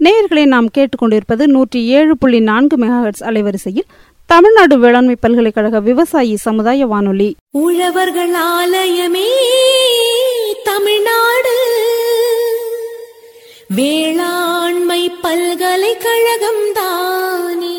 நேயர்களை நாம் கேட்டுக்கொண்டிருப்பது நூற்றி ஏழு புள்ளி நான்கு மெகாஹெட்ஸ் அலைவரிசையில் தமிழ்நாடு வேளாண்மை பல்கலைக்கழக விவசாயி சமுதாய வானொலி உழவர்கள் ஆலயமே தமிழ்நாடு வேளாண்மை பல்கலைக்கழகம் தானே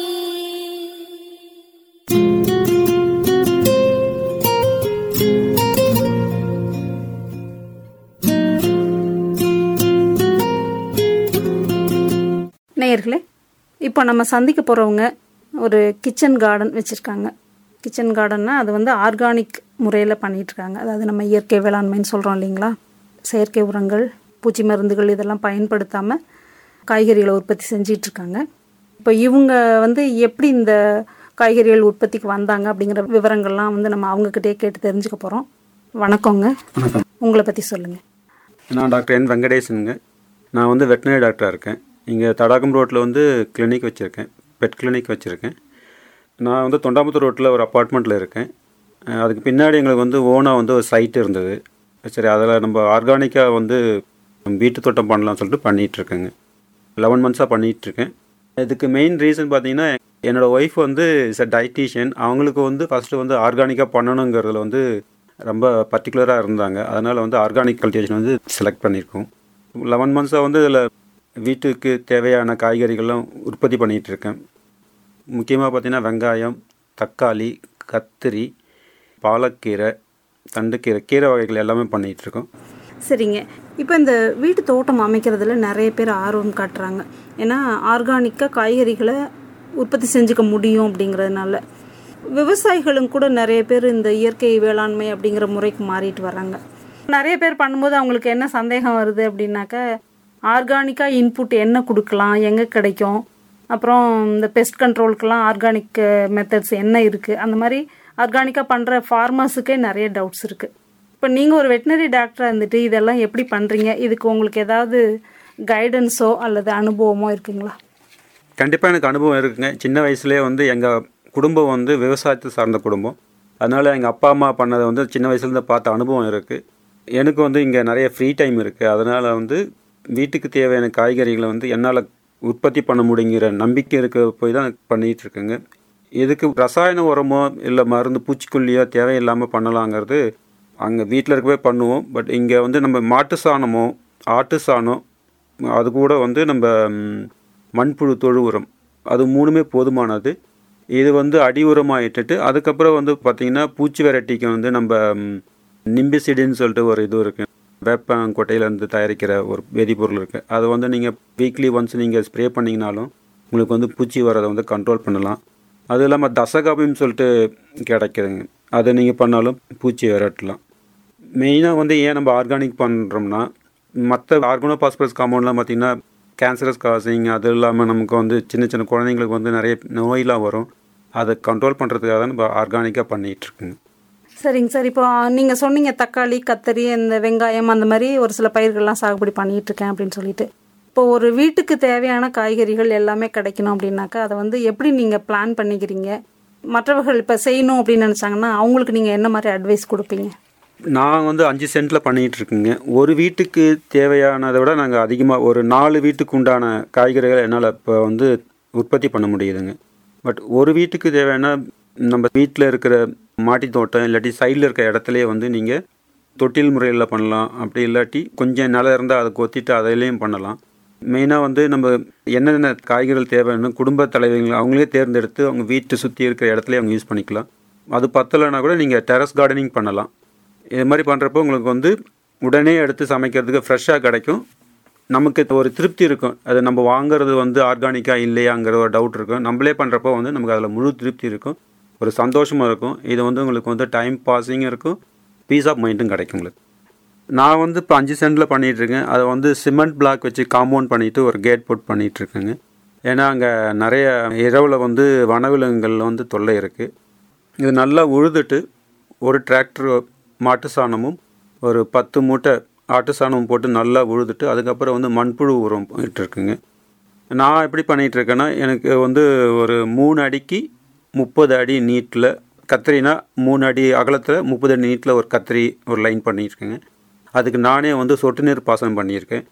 நேயர்களே இப்போ நம்ம சந்திக்க போகிறவங்க ஒரு கிச்சன் கார்டன் வச்சுருக்காங்க கிச்சன் கார்டன்னா அது வந்து ஆர்கானிக் முறையில் பண்ணிகிட்ருக்காங்க அதாவது நம்ம இயற்கை வேளாண்மைன்னு சொல்கிறோம் இல்லைங்களா செயற்கை உரங்கள் பூச்சி மருந்துகள் இதெல்லாம் பயன்படுத்தாமல் காய்கறிகளை உற்பத்தி செஞ்சிட்ருக்காங்க இப்போ இவங்க வந்து எப்படி இந்த காய்கறிகள் உற்பத்திக்கு வந்தாங்க அப்படிங்கிற விவரங்கள்லாம் வந்து நம்ம அவங்கக்கிட்டே கேட்டு தெரிஞ்சுக்க போகிறோம் வணக்கங்க வணக்கம் உங்களை பற்றி சொல்லுங்கள் நான் டாக்டர் என் வெங்கடேசனுங்க நான் வந்து வெட்டினரி டாக்டராக இருக்கேன் இங்கே தடாகம் ரோட்டில் வந்து கிளினிக் வச்சுருக்கேன் பெட் கிளினிக் வச்சுருக்கேன் நான் வந்து தொண்டாமுத்தூர் ரோட்டில் ஒரு அப்பார்ட்மெண்ட்டில் இருக்கேன் அஹ் அதுக்கு பின்னாடி எங்களுக்கு வந்து ஓனாக வந்து ஒரு சைட் இருந்தது சரி அதில் நம்ம ஆர்கானிக்காக வந்து வீட்டு தோட்டம் பண்ணலாம்னு சொல்லிட்டு பண்ணிகிட்ருக்கேங்க லெவன் மந்த்ஸாக பண்ணிகிட்ருக்கேன் இதுக்கு மெயின் ரீசன் பார்த்தீங்கன்னா என்னோடய ஒய்ஃப் வந்து இஸ் அ டயட்டீஷியன் அவங்களுக்கு வந்து ஃபஸ்ட்டு வந்து ஆர்கானிக்காக பண்ணணுங்கிறதுல வந்து ரொம்ப பர்டிகுலராக இருந்தாங்க அதனால் வந்து ஆர்கானிக் கல்டிவேஷன் வந்து செலக்ட் பண்ணியிருக்கோம் லெவன் மந்த்ஸாக வந்து இதில் வீட்டுக்கு தேவையான காய்கறிகள்லாம் உற்பத்தி பண்ணிகிட்டு இருக்கேன் முக்கியமாக பார்த்தீங்கன்னா வெங்காயம் தக்காளி கத்திரி பாலக்கீரை தண்டுக்கீரை கீரை வகைகள் எல்லாமே பண்ணிகிட்ருக்கோம் சரிங்க இப்போ இந்த வீட்டு தோட்டம் அமைக்கிறதுல நிறைய பேர் ஆர்வம் காட்டுறாங்க ஏன்னா ஆர்கானிக்காக காய்கறிகளை உற்பத்தி செஞ்சுக்க முடியும் அப்படிங்கிறதுனால விவசாயிகளும் கூட நிறைய பேர் இந்த இயற்கை வேளாண்மை அப்படிங்கிற முறைக்கு மாறிட்டு வராங்க நிறைய பேர் பண்ணும்போது அவங்களுக்கு என்ன சந்தேகம் வருது அப்படின்னாக்க ஆர்கானிக்காக இன்புட் என்ன கொடுக்கலாம் எங்கே கிடைக்கும் அப்புறம் இந்த பெஸ்ட் கண்ட்ரோலுக்கெல்லாம் ஆர்கானிக் மெத்தட்ஸ் என்ன இருக்குது அந்த மாதிரி ஆர்கானிக்காக பண்ணுற ஃபார்மர்ஸுக்கே நிறைய டவுட்ஸ் இருக்குது இப்போ நீங்கள் ஒரு வெட்டினரி டாக்டராக இருந்துட்டு இதெல்லாம் எப்படி பண்ணுறீங்க இதுக்கு உங்களுக்கு ஏதாவது கைடன்ஸோ அல்லது அனுபவமோ இருக்குங்களா கண்டிப்பாக எனக்கு அனுபவம் இருக்குங்க சின்ன வயசுலேயே வந்து எங்கள் குடும்பம் வந்து விவசாயத்தை சார்ந்த குடும்பம் அதனால் எங்கள் அப்பா அம்மா பண்ணதை வந்து சின்ன வயசுலேருந்து பார்த்த அனுபவம் இருக்குது எனக்கு வந்து இங்கே நிறைய ஃப்ரீ டைம் இருக்குது அதனால் வந்து வீட்டுக்கு தேவையான காய்கறிகளை வந்து என்னால் உற்பத்தி பண்ண முடியுங்கிற நம்பிக்கை இருக்க போய் தான் பண்ணிகிட்டு இருக்கேங்க இதுக்கு ரசாயன உரமோ இல்லை மருந்து பூச்சிக்கொல்லியோ தேவையில்லாமல் பண்ணலாங்கிறது அங்கே வீட்டில் இருக்கவே பண்ணுவோம் பட் இங்கே வந்து நம்ம மாட்டு சாணமோ ஆட்டு சாணம் அது கூட வந்து நம்ம ம், மண்புழு தொழு உரம் அது மூணுமே போதுமானது இது வந்து அடி உரமாக இட்டுட்டு அதுக்கப்புறம் வந்து பார்த்திங்கன்னா பூச்சி வெரைட்டிக்கு வந்து நம்ம ம், நிம்பிசிடின்னு சொல்லிட்டு ஒரு இது இருக்குது வேப்பங்கொட்டையிலேருந்து தயாரிக்கிற ஒரு வேதிப்பொருள் இருக்குது அதை வந்து நீங்கள் வீக்லி ஒன்ஸ் நீங்கள் ஸ்ப்ரே பண்ணிங்கனாலும் உங்களுக்கு வந்து பூச்சி வரதை வந்து கண்ட்ரோல் பண்ணலாம் அது இல்லாமல் தசகாபின்னு சொல்லிட்டு கிடைக்குதுங்க அதை நீங்கள் பண்ணாலும் பூச்சி விரட்டலாம் மெயினாக வந்து ஏன் நம்ம ஆர்கானிக் பண்ணுறோம்னா மற்ற ஆர்கனோ பாஸ்பரஸ் காம்பவுண்ட்லாம் பார்த்திங்கன்னா கேன்சரஸ் காசிங் அது இல்லாமல் நமக்கு வந்து சின்ன சின்ன குழந்தைங்களுக்கு வந்து நிறைய நோயெலாம் வரும் அதை கண்ட்ரோல் பண்ணுறதுக்காக தான் நம்ம ஆர்கானிக்காக பண்ணிகிட்ருக்குங்க சரிங்க சார் இப்போ நீங்கள் சொன்னீங்க தக்காளி கத்தரி இந்த வெங்காயம் அந்த மாதிரி ஒரு சில பயிர்கள்லாம் சாகுபடி பண்ணிட்டு இருக்கேன் அப்படின்னு சொல்லிட்டு இப்போ ஒரு வீட்டுக்கு தேவையான காய்கறிகள் எல்லாமே கிடைக்கணும் அப்படின்னாக்கா அதை வந்து எப்படி நீங்கள் பிளான் பண்ணிக்கிறீங்க மற்றவர்கள் இப்போ செய்யணும் அப்படின்னு நினச்சாங்கன்னா அவங்களுக்கு நீங்கள் என்ன மாதிரி அட்வைஸ் கொடுப்பீங்க நான் வந்து அஞ்சு சென்ட்டில் பண்ணிகிட்டு இருக்கேங்க ஒரு வீட்டுக்கு தேவையானதை விட நாங்கள் அதிகமாக ஒரு நாலு வீட்டுக்கு உண்டான காய்கறிகள் என்னால் இப்போ வந்து உற்பத்தி பண்ண முடியுதுங்க பட் ஒரு வீட்டுக்கு தேவையான நம்ம வீட்டில் இருக்கிற மாடி தோட்டம் இல்லாட்டி சைடில் இருக்க இடத்துலையே வந்து நீங்கள் தொட்டில் முறையில் பண்ணலாம் அப்படி இல்லாட்டி கொஞ்சம் நிலம் இருந்தால் அதை கொத்திட்டு அதிலையும் பண்ணலாம் மெயினாக வந்து நம்ம என்னென்ன காய்கறிகள் தேவைன்னு குடும்ப தலைவர்கள் அவங்களே தேர்ந்தெடுத்து அவங்க வீட்டை சுற்றி இருக்கிற இடத்துலயே அவங்க யூஸ் பண்ணிக்கலாம் அது பத்தலைன்னா கூட நீங்கள் டெரஸ் கார்டனிங் பண்ணலாம் இது மாதிரி பண்ணுறப்போ உங்களுக்கு வந்து உடனே எடுத்து சமைக்கிறதுக்கு ஃப்ரெஷ்ஷாக கிடைக்கும் நமக்கு ஒரு திருப்தி இருக்கும் அது நம்ம வாங்குறது வந்து ஆர்கானிக்காக இல்லையாங்கிற ஒரு டவுட் இருக்கும் நம்மளே பண்ணுறப்போ வந்து நமக்கு அதில் முழு திருப்தி இருக்கும் ஒரு சந்தோஷமாக இருக்கும் இது வந்து உங்களுக்கு வந்து டைம் பாஸிங் இருக்கும் பீஸ் ஆஃப் மைண்டும் கிடைக்கும் உங்களுக்கு நான் வந்து இப்போ அஞ்சு சென்டில் பண்ணிகிட்ருக்கேன் அதை வந்து சிமெண்ட் பிளாக் வச்சு காம்பவுண்ட் பண்ணிவிட்டு ஒரு கேட் போட் பண்ணிகிட்ருக்கேங்க ஏன்னா அங்கே நிறைய இரவில் வந்து வனவிலங்குகள் வந்து தொல்லை இருக்குது இது நல்லா உழுதுட்டு ஒரு டிராக்டர் மாட்டு சாணமும் ஒரு பத்து மூட்டை ஆட்டு சாணமும் போட்டு நல்லா உழுதுட்டு அதுக்கப்புறம் வந்து மண்புழு உரம் இட்டுருக்குங்க நான் எப்படி பண்ணிகிட்டு இருக்கேன்னா எனக்கு வந்து ஒரு மூணு அடிக்கு முப்பது அடி நீட்டில் கத்திரினா மூணு அடி அகலத்தில் முப்பது அடி நீட்டில் ஒரு கத்திரி ஒரு லைன் பண்ணியிருக்கேங்க அதுக்கு நானே வந்து சொட்டு நீர் பாசனம் பண்ணியிருக்கேன்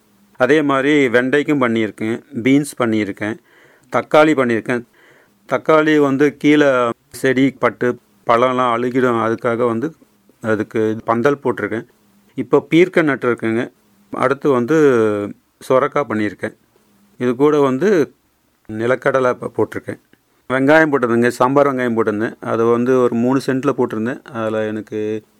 அதே மாதிரி வெண்டைக்கும் பண்ணியிருக்கேன் பீன்ஸ் பண்ணியிருக்கேன் தக்காளி பண்ணியிருக்கேன் தக்காளி வந்து கீழே செடி பட்டு பழம்லாம் அழுகிடும் அதுக்காக வந்து அதுக்கு பந்தல் போட்டிருக்கேன் இப்போ பீர்க்க நட்டுருக்கேங்க அடுத்து வந்து சொரக்காய் பண்ணியிருக்கேன் இது கூட வந்து நிலக்கடலை ப- போட்டிருக்கேன் வெங்காயம் போட்டிருந்தேங்க சாம்பார் வெங்காயம் போட்டிருந்தேன் அது வந்து ஒரு மூணு சென்ட்டில் போட்டிருந்தேன் அதில் எனக்கு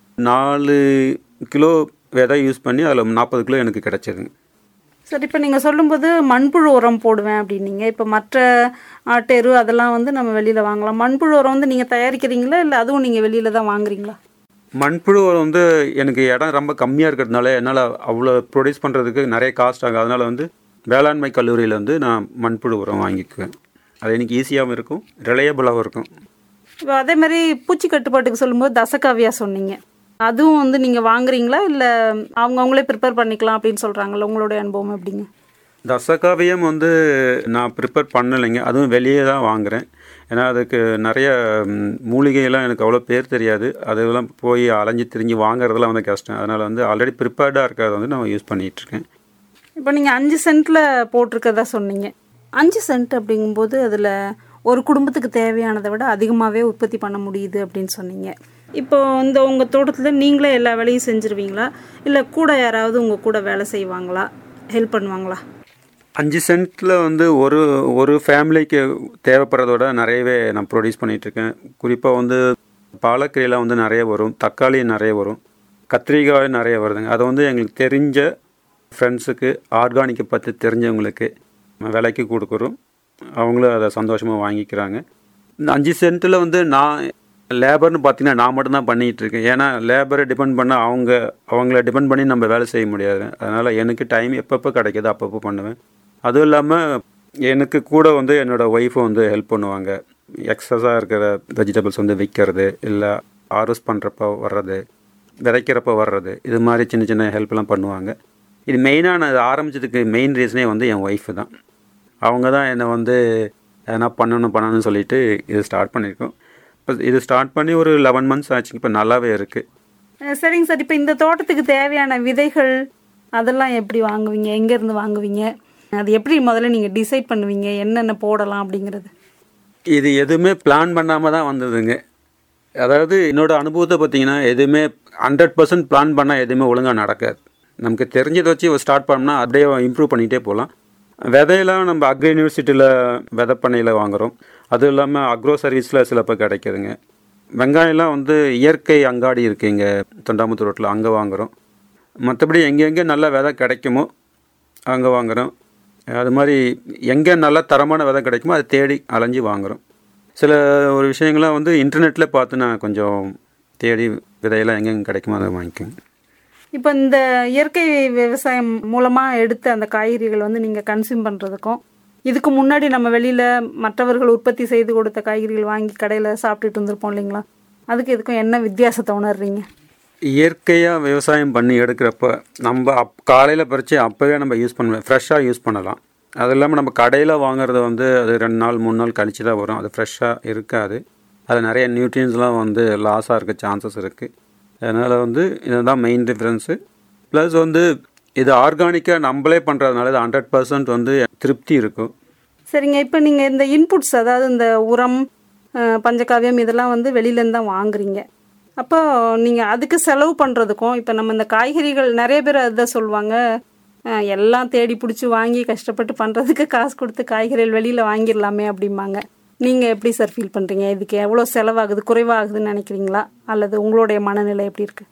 நாலு கிலோ விதை யூஸ் பண்ணி அதில் நாற்பது கிலோ எனக்கு கிடச்சிதுங்க சரி இப்போ நீங்கள் சொல்லும்போது மண்புழு உரம் போடுவேன் அப்படின்னீங்க இப்போ மற்ற ஆட்டெரு அதெல்லாம் வந்து நம்ம வெளியில் வாங்கலாம் மண்புழு உரம் வந்து நீங்கள் தயாரிக்கிறீங்களா இல்லை அதுவும் நீங்கள் வெளியில் தான் வாங்குறீங்களா மண்புழு உரம் வந்து எனக்கு இடம் ரொம்ப கம்மியாக இருக்கிறதுனால என்னால் அவ்வளோ ப்ரொடியூஸ் பண்ணுறதுக்கு நிறைய காஸ்ட் ஆகும் அதனால் வந்து வேளாண்மை கல்லூரியில் வந்து நான் மண்புழு உரம் வாங்கிக்குவேன் அது எனக்கு ஈஸியாகவும் இருக்கும் ரிலையபிளாகவும் இருக்கும் இப்போ அதே மாதிரி பூச்சி கட்டுப்பாட்டுக்கு சொல்லும்போது தசகாவியா சொன்னீங்க அதுவும் வந்து நீங்கள் வாங்குறீங்களா இல்லை அவங்க அவங்களே ப்ரிப்பேர் பண்ணிக்கலாம் அப்படின்னு சொல்கிறாங்களா உங்களுடைய அனுபவம் எப்படிங்க தசகாவியம் வந்து நான் ப்ரிப்பேர் பண்ணலைங்க அதுவும் வெளியே தான் வாங்குகிறேன் ஏன்னா அதுக்கு நிறைய ம், மூலிகையெல்லாம் எனக்கு அவ்வளோ பேர் தெரியாது அதெல்லாம் போய் அலைஞ்சு திரிஞ்சு வாங்குறதெல்லாம் வந்து கஷ்டம் அதனால் வந்து ஆல்ரெடி ப்ரிப்பேர்டாக இருக்கிறத வந்து நான் யூஸ் பண்ணிகிட்ருக்கேன் இப்போ நீங்கள் அஞ்சு சென்ட்டில் போட்டிருக்கதா சொன்னீங்க அஞ்சு சென்ட் அப்படிங்கும்போது அதில் ஒரு குடும்பத்துக்கு தேவையானதை விட அதிகமாகவே உற்பத்தி பண்ண முடியுது அப்படின்னு சொன்னீங்க இப்போ இந்த உங்கள் தோட்டத்தில் நீங்களே எல்லா வேலையும் செஞ்சுருவீங்களா இல்லை கூட யாராவது உங்கள் கூட வேலை செய்வாங்களா ஹெல்ப் பண்ணுவாங்களா அஞ்சு சென்ட்டில் வந்து ஒரு ஒரு ஃபேமிலிக்கு தேவைப்படுறத விட நிறையவே நான் ப்ரொடியூஸ் பண்ணிகிட்ருக்கேன் குறிப்பாக வந்து பாலக்கீரைலாம் வந்து நிறைய வரும் தக்காளி நிறைய வரும் கத்திரிக்காய் நிறைய வருதுங்க அதை வந்து எங்களுக்கு தெரிஞ்ச ஃப்ரெண்ட்ஸுக்கு ஆர்கானிக்கை பற்றி தெரிஞ்சவங்களுக்கு விலைக்கு கொடுக்குறோம் அவங்களும் அதை சந்தோஷமாக வாங்கிக்கிறாங்க இந்த அஞ்சு சென்ட்டில் வந்து நான் லேபர்னு பார்த்தீங்கன்னா நான் மட்டும்தான் பண்ணிகிட்டு இருக்கேன் ஏன்னா லேபரை டிபெண்ட் பண்ண அவங்க அவங்கள டிபெண்ட் பண்ணி நம்ம வேலை செய்ய முடியாது அதனால் எனக்கு டைம் எப்பப்போ கிடைக்குதோ அப்பப்போ பண்ணுவேன் அதுவும் இல்லாமல் எனக்கு கூட வந்து என்னோடய ஒய்ஃபும் வந்து ஹெல்ப் பண்ணுவாங்க எக்ஸஸாக இருக்கிற வெஜிடபிள்ஸ் வந்து விற்கிறது இல்லை ஹார்வெஸ்ட் பண்ணுறப்ப வர்றது விதைக்கிறப்ப வர்றது இது மாதிரி சின்ன சின்ன ஹெல்ப்லாம் பண்ணுவாங்க இது மெயினாக நான் இது ஆரம்பிச்சதுக்கு மெயின் ரீசனே வந்து என் ஒய்ஃபு தான் அவங்க தான் என்னை வந்து எதனா பண்ணணும் பண்ணணும்னு சொல்லிட்டு இது ஸ்டார்ட் பண்ணியிருக்கோம் இப்போ இது ஸ்டார்ட் பண்ணி ஒரு லெவன் மந்த்ஸ் ஆச்சு இப்போ நல்லாவே இருக்குது அஹ் சரிங்க சார் இப்போ இந்த தோட்டத்துக்கு தேவையான விதைகள் அதெல்லாம் எப்படி வாங்குவீங்க எங்கேருந்து வாங்குவீங்க அது எப்படி முதல்ல நீங்கள் டிசைட் பண்ணுவீங்க என்னென்ன போடலாம் அப்படிங்கிறது இது எதுவுமே பிளான் பண்ணாமல் தான் வந்ததுங்க அதாவது என்னோட அனுபவத்தை பார்த்தீங்கன்னா எதுவுமே ஹண்ட்ரட் பர்சன்ட் பிளான் பண்ணால் எதுவுமே ஒழுங்காக நடக்காது நமக்கு தெரிஞ்சதை வச்சு ஸ்டார்ட் பண்ணோம்னா அப்படியே இம்ப்ரூவ் பண்ணிகிட்டே போகலாம் விதையெல்லாம் நம்ம அக்ரி யூனிவர்சிட்டியில் விதை பண்ணையில் வாங்குகிறோம் அதுவும் இல்லாமல் அக்ரோ சர்வீஸில் சிலப்போ கிடைக்குதுங்க வெங்காயம்லாம் வந்து இயற்கை அங்காடி இருக்குது இங்கே தொண்டாமுத்தூர் ரோட்டில் அங்கே வாங்குகிறோம் மற்றபடி எங்கெங்கே நல்ல விதை கிடைக்குமோ அங்கே வாங்குகிறோம் அது மாதிரி எங்கே நல்ல தரமான விதை கிடைக்குமோ அதை தேடி அலைஞ்சு வாங்குகிறோம் சில ஒரு விஷயங்கள்லாம் வந்து இன்டர்நெட்டில் பார்த்து நான் கொஞ்சம் தேடி விதையெல்லாம் எங்கெங்கே கிடைக்குமோ அதை வாங்கிக்கோங்க இப்போ இந்த இயற்கை விவசாயம் மூலமாக எடுத்த அந்த காய்கறிகள் வந்து நீங்கள் கன்சியூம் பண்ணுறதுக்கும் இதுக்கு முன்னாடி நம்ம வெளியில் மற்றவர்கள் உற்பத்தி செய்து கொடுத்த காய்கறிகள் வாங்கி கடையில் சாப்பிட்டுட்டு இருந்திருப்போம் இல்லைங்களா அதுக்கு இதுக்கும் என்ன வித்தியாசத்தை உணர்றீங்க இயற்கையாக விவசாயம் பண்ணி எடுக்கிறப்ப நம்ம அப் காலையில் பறித்து அப்போவே நம்ம யூஸ் பண்ணுவோம் ஃப்ரெஷ்ஷாக யூஸ் பண்ணலாம் அது இல்லாமல் நம்ம கடையில் வாங்குறது வந்து அது ரெண்டு நாள் மூணு நாள் கழிச்சு தான் வரும் அது ஃப்ரெஷ்ஷாக இருக்காது அது நிறைய நியூட்ரியன்ஸ்லாம் வந்து லாஸாக இருக்க சான்சஸ் இருக்குது அதனால் வந்து இதுதான் மெயின் டிஃப்ரென்ஸு ப்ளஸ் வந்து இது ஆர்கானிக்காக நம்மளே பண்ணுறதுனால இது ஹண்ட்ரட் பர்சன்ட் வந்து திருப்தி இருக்கும் சரிங்க இப்போ நீங்கள் இந்த இன்புட்ஸ் அதாவது இந்த உரம் அஹ், பஞ்சகாவியம் இதெல்லாம் வந்து வெளியிலேருந்து தான் வாங்குறீங்க அப்போ நீங்கள் அதுக்கு செலவு பண்ணுறதுக்கும் இப்போ நம்ம இந்த காய்கறிகள் நிறைய பேர் அதுதான் சொல்லுவாங்க அஹ், எல்லாம் தேடி பிடிச்சி வாங்கி கஷ்டப்பட்டு பண்ணுறதுக்கு காசு கொடுத்து காய்கறிகள் வெளியில் வாங்கிடலாமே அப்படிம்பாங்க நீங்கள் எப்படி சார் ஃபீல் பண்ணுறீங்க இதுக்கு எவ்வளோ செலவாகுது குறைவாகுதுன்னு நினைக்கிறீங்களா அல்லது உங்களுடைய மனநிலை எப்படி இருக்குது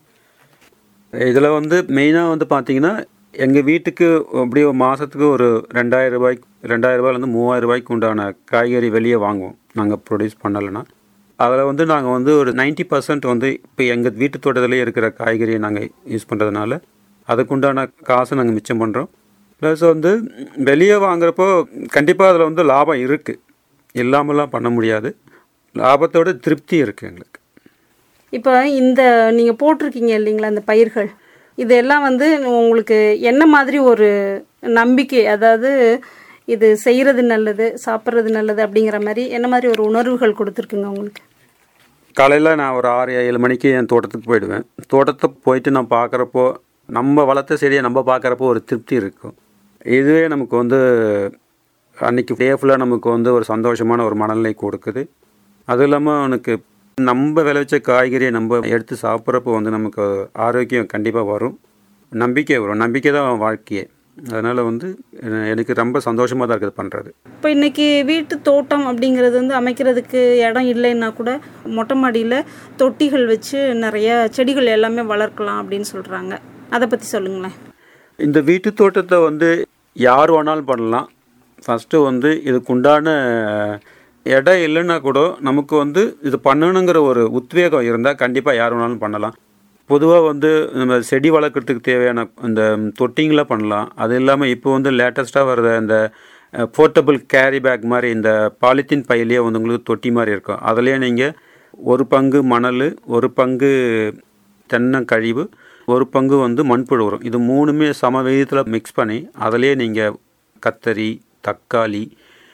இதில் வந்து மெயினாக வந்து பார்த்தீங்கன்னா எங்கள் வீட்டுக்கு அப்படியே ஒரு மாதத்துக்கு ஒரு ரெண்டாயிரம் ரூபாய்க்கு ரெண்டாயிரம் ரூபாயிலேருந்து மூவாயிரம் ரூபாய்க்கு உண்டான காய்கறி வெளியே வாங்குவோம் நாங்கள் ப்ரொடியூஸ் பண்ணலைன்னா அதில் வந்து நாங்கள் வந்து ஒரு 90% பர்சன்ட் வந்து இப்போ எங்கள் வீட்டு தோட்டத்திலே இருக்கிற காய்கறியை நாங்கள் யூஸ் பண்ணுறதுனால அதுக்குண்டான காசை நாங்கள் மிச்சம் பண்ணுறோம் ப்ளஸ் வந்து வெளியே வாங்குறப்போ கண்டிப்பாக அதில் வந்து லாபம் இருக்குது இல்லாமலாம் பண்ண முடியாது லாபத்தோட திருப்தி இருக்குது எங்களுக்கு இப்போ இந்த நீங்கள் போட்டிருக்கீங்க இல்லைங்களா இந்த பயிர்கள் இதெல்லாம் வந்து உங்களுக்கு என்ன மாதிரி ஒரு நம்பிக்கை அதாவது இது செய்கிறது நல்லது சாப்பிட்றது நல்லது அப்படிங்கிற மாதிரி என்ன மாதிரி ஒரு உணர்வுகள் கொடுத்துருக்குங்க உங்களுக்கு காலையில் நான் ஒரு ஆறு ஏழு மணிக்கு என் தோட்டத்துக்கு போயிடுவேன் தோட்டத்துக்கு போயிட்டு நான் பார்க்குறப்போ நம்ம வளர்த்த செடியை நம்ம பார்க்குறப்போ ஒரு திருப்தி இருக்கும் இதுவே நமக்கு வந்து அன்னைக்கு டே ஃபுல்லாக நமக்கு வந்து ஒரு சந்தோஷமான ஒரு மனநிலை கொடுக்குது அதுவும் இல்லாமல் அவனுக்கு நம்ம விளைவிச்ச காய்கறியை நம்ம எடுத்து சாப்பிட்றப்போ வந்து நமக்கு ஆரோக்கியம் கண்டிப்பாக வரும் நம்பிக்கை வரும் நம்பிக்கை தான் வாழ்க்கையே அதனால் வந்து எ- எனக்கு ரொம்ப சந்தோஷமாக தான் இருக்குது பண்ணுறது இப்போ இன்னைக்கு வீட்டு தோட்டம் அப்படிங்கிறது வந்து அமைக்கிறதுக்கு இடம் இல்லைன்னா கூட மொட்டை மாடியில் தொட்டிகள் வச்சு நிறைய செடிகள் எல்லாமே வளர்க்கலாம் அப்படின்னு சொல்கிறாங்க அதை பற்றி சொல்லுங்களேன் இந்த வீட்டு தோட்டத்தை வந்து யார் வேணாலும் பண்ணலாம் ஃபஸ்ட்டு வந்து இதுக்குண்டான இடம் இல்லைன்னா கூட நமக்கு வந்து இது பண்ணணுங்கிற ஒரு உத்வேகம் இருந்தால் கண்டிப்பாக யார் வேணாலும் பண்ணலாம் பொதுவாக வந்து நம்ம செடி வளர்க்குறதுக்கு தேவையான இந்த தொட்டிங்களை பண்ணலாம் அது இல்லாமல் இப்போ வந்து லேட்டஸ்ட்டாக வர்ற இந்த போர்ட்டபிள் கேரி பேக் மாதிரி இந்த பாலித்தீன் பையிலேயே வந்து உங்களுக்கு தொட்டி மாதிரி இருக்கும் அதுலேயே நீங்கள் ஒரு பங்கு மணல் ஒரு பங்கு தென்னங்கழிவு ஒரு பங்கு வந்து மண்புழு உரம் இது மூணுமே சம விகிதத்தில் மிக்ஸ் பண்ணி அதிலே நீங்கள் கத்தரி தக்காளி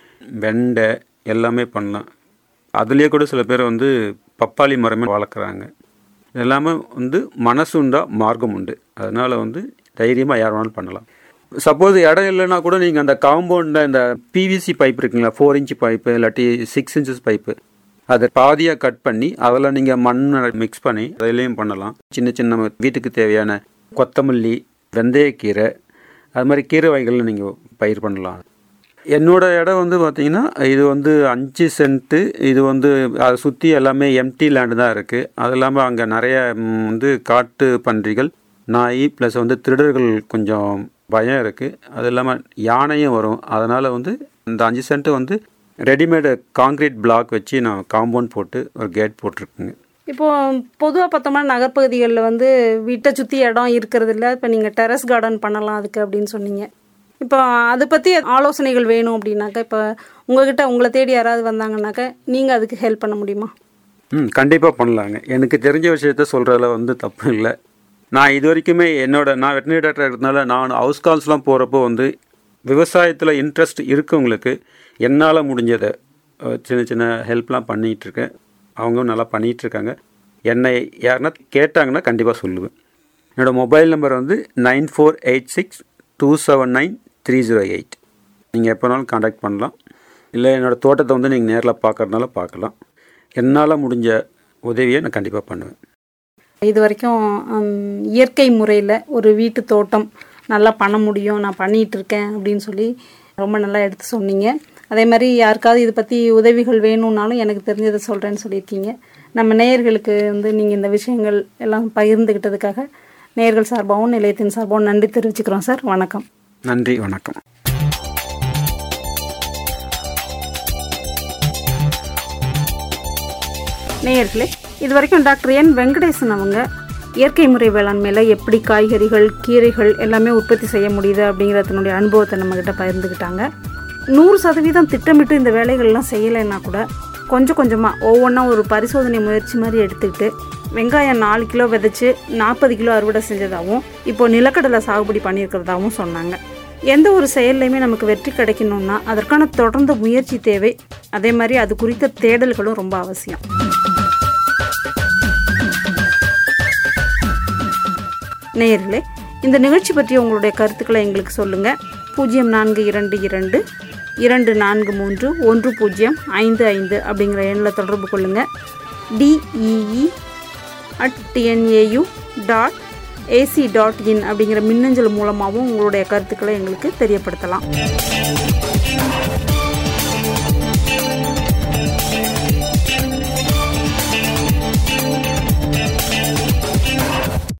வெண்டை எல்லாமே பண்ணலாம் அதுலேயே கூட சில பேர் வந்து பப்பாளி மரமே வளர்க்குறாங்க எல்லாமே வந்து மனசு உண்டா மார்க்கம் உண்டு அதனால் வந்து தைரியமாக யார் வேணாலும் பண்ணலாம் சப்போஸ் இடம் இல்லைன்னா கூட நீங்கள் அந்த காம்பவுண்டில் இந்த பிவிசி பைப் இருக்குங்களா ஃபோர் இன்ச் பைப்பு இல்லாட்டி சிக்ஸ் இன்ச்சஸ் பைப்பு அதை பாதியாக கட் பண்ணி அதில் நீங்கள் மண்ணை மிக்ஸ் பண்ணி அதிலையும் பண்ணலாம் சின்ன சின்ன நம்ம வீட்டுக்கு தேவையான கொத்தமல்லி வெந்தயக்கீரை அது மாதிரி கீரை வகைகள் நீங்கள் பயிர் பண்ணலாம் என்னோட இடம் வந்து பார்த்தீங்கன்னா இது வந்து அஞ்சு சென்ட்டு இது வந்து அதை சுற்றி எல்லாமே எம்டி லேண்டு தான் இருக்குது அது இல்லாமல் அங்கே நிறைய ம், வந்து காட்டு பன்றிகள் நாய் ப்ளஸ் வந்து திருடர்கள் கொஞ்சம் பயம் இருக்குது அது இல்லாமல் யானையும் வரும் அதனால் வந்து இந்த அஞ்சு சென்ட்டு வந்து ரெடிமேடு காங்க்ரீட் பிளாக் வச்சு நான் காம்பவுண்ட் போட்டு ஒரு கேட் போட்டிருக்குங்க இப்போ பொதுவாக பார்த்தோம்னா நகர்ப்பகுதிகளில் வந்து வீட்டை சுற்றி இடம் இருக்கிறது இல்லை இப்போ நீங்கள் டெரஸ் கார்டன் பண்ணலாம் அதுக்கு அப்படின்னு சொன்னீங்க இப்போ அதை பற்றி ஆலோசனைகள் வேணும் அப்படின்னாக்கா இப்போ உங்ககிட்ட உங்களை தேடி யாராவது வந்தாங்கன்னாக்கா நீங்கள் அதுக்கு ஹெல்ப் பண்ண முடியுமா ம் கண்டிப்பாக பண்ணலாங்க எனக்கு தெரிஞ்ச விஷயத்த சொல்கிறதுல வந்து தப்பு இல்லை நான் இது வரைக்குமே என்னோட நான் வெட்டினரி டாக்டர் இருக்கிறதுனால நான் ஹவுஸ் கால்ஸ்லாம் போகிறப்போ வந்து விவசாயத்தில் இன்ட்ரெஸ்ட் இருக்கவங்களுக்கு என்னால் முடிஞ்சதை அஹ், சின்ன சின்ன ஹெல்ப்லாம் பண்ணிகிட்ருக்கேன் அவங்களும் நல்லா பண்ணிகிட்ருக்காங்க என்னை யாருன்னா கேட்டாங்கன்னா கண்டிப்பாக சொல்லுவேன் என்னோடய மொபைல் நம்பர் வந்து nine four eight six two seven nine three zero eight நீங்கள் எப்போனாலும் காண்டாக்ட் பண்ணலாம் இல்லை என்னோடய தோட்டத்தை வந்து நீங்கள் நேரில் பார்க்கறதுனால பார்க்கலாம் என்னால் முடிஞ்ச உதவியை நான் கண்டிப்பாக பண்ணுவேன் இது வரைக்கும் ஹம், இயற்கை முறையில் ஒரு வீட்டு தோட்டம் நல்லா பண்ண முடியும் நான் பண்ணிகிட்டு இருக்கேன் அப்படின்னு சொல்லி ரொம்ப நல்லா எடுத்து சொன்னீங்க அதே மாதிரி யாருக்காவது இதை பற்றி உதவிகள் வேணும்னாலும் எனக்கு தெரிஞ்சதை சொல்கிறேன்னு சொல்லியிருக்கீங்க நம்ம நேயர்களுக்கு வந்து நீங்கள் இந்த விஷயங்கள் எல்லாம் பகிர்ந்துக்கிட்டதுக்காக நேயர்கள் சார்பாகவும் நிலையத்தின் சார்பாகவும் நன்றி தெரிவிச்சுக்கிறோம் சார் வணக்கம் நன்றி வணக்கம் நேயர்களே இது வரைக்கும் டாக்டர் என் வெங்கடேசன் அவங்க இயற்கை முறை வேளாண்மையில் எப்படி காய்கறிகள் கீரைகள் எல்லாமே உற்பத்தி செய்ய முடியுது அப்படிங்கிற தன்னுடைய அனுபவத்தை நம்மக்கிட்ட பகிர்ந்துக்கிட்டாங்க நூறு சதவீதம் திட்டமிட்டு இந்த வேலைகள்லாம் செய்யலைன்னா கூட கொஞ்சம் கொஞ்சமாக ஒவ்வொன்றா ஒரு பரிசோதனை முயற்சி மாதிரி எடுத்துக்கிட்டு வெங்காயம் நாலு கிலோ விதைச்சு நாற்பது கிலோ அறுவடை செஞ்சதாகவும் இப்போ நிலக்கடலை சாகுபடி பண்ணியிருக்கிறதாகவும் சொன்னாங்க எந்த ஒரு செயல்லையுமே நமக்கு வெற்றி கிடைக்கணும்னா அதற்கான தொடர்ந்த முயற்சி தேவை அதே மாதிரி அது குறித்த தேடல்களும் ரொம்ப அவசியம் நேயர்களே இந்த நிகழ்ச்சி பற்றி உங்களுடைய கருத்துக்களை எங்களுக்கு சொல்லுங்கள் பூஜ்ஜியம் நான்கு இரண்டு இரண்டு இரண்டு நான்கு மூன்று ஒன்று பூஜ்ஜியம் ஐந்து ஐந்து அப்படிங்கிற எண்ணில் தொடர்பு கொள்ளுங்கள் DEE at TNAU dot AC dot in அப்படிங்கிற மின்னஞ்சல் மூலமாகவும் உங்களுடைய கருத்துக்களை எங்களுக்கு தெரியப்படுத்தலாம்